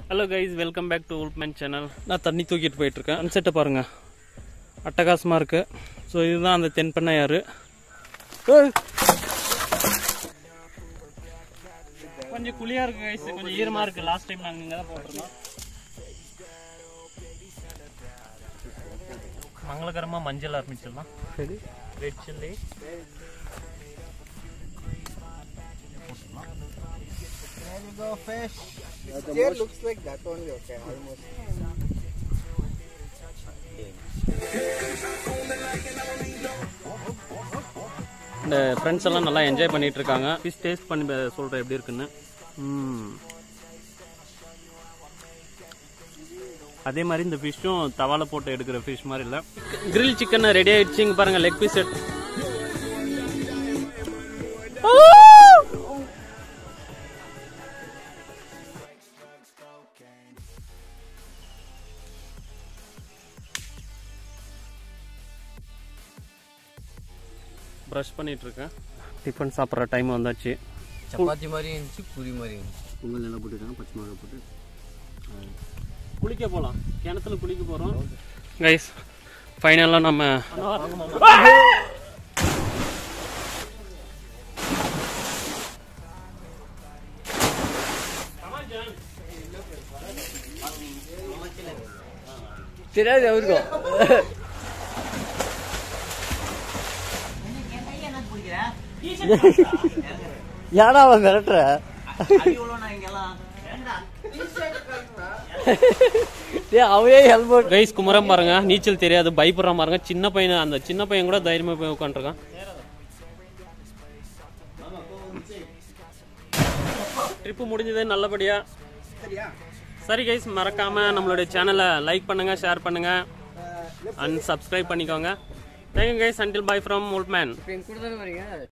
Hello guys welcome back to உல்மேன் channel நான் தண்ணி தூக்கிட்டு போயிட்டு இருக்கேன் அன்செட்டை பாருங்க அட்டகாசமாக இருக்கு ஸோ இதுதான் அந்த தென்பண்ணையாறு ஏய். கொஞ்சம் குளியா இருக்கு கைஸ் கொஞ்சம் ஈரமா இருக்கு லாஸ்ட் டைம் நாங்கள் இங்கே தான் போட்டிருந்தோம் மங்களகரமாக மஞ்சள் ஆரம்பிச்சிடலாம் சரி red chilli There you go, fish. It looks like that only, okay, almost. இந்த ஃப்ரெண்ட்ஸ் எல்லாம் நல்லா என்ஜாய் பண்ணிட்டு இருக்காங்க ஃபிஷ் டேஸ்ட் பண்ணி ப- சொல்றேன் எப்படி இருக்குன்னு ம். அதே மாதிரி இந்த ஃபிஷ்ஷும் தவால போட்டு எடுக்கிற ஃபிஷ் மாதிரி இல்லை கிரில் சிக்கன் ரெடி ஆயிடுச்சு இங்க பாருங்க லெக் பீஸ் ப்ரஷ் பண்ணிட்டு இருக்கேன் டிஃபன் சாப்பிட்ற டைம் வந்தாச்சு சப்பாத்தி மாதிரி இருந்துச்சு பூரி மாதிரி இருந்துச்சு பொங்கல் நல்லா போட்டுருக்காங்க பச்சை மிளகா போட்டு குளிக்க போகலாம் கிணத்துல குளிக்க போகிறோம் கைஸ் ஃபைனலாக நம்ம தெரியாது அவருக்கும் ஏடா அவன் மிரட்டுற டேய், அவனே ஹெல்மெட் கைஸ் குமரம் பாருங்க நீச்சல் தெரியாது பயப்படுறான் பாருங்க சின்ன பையன் அந்த சின்ன பையன் கூட தைரியமா போய் உட்காந்துருக்கான் ட்ரிப்பு முடிஞ்சது நல்லபடியா சரி கைஸ் மறக்காம நம்மளுடைய சேனலை லைக் பண்ணுங்க ஷேர் பண்ணுங்க அண்ட் சப்ஸ்கிரைப் பண்ணிக்கோங்க thank you guys until bye from உல்மேன் கூட தானே வரீங்க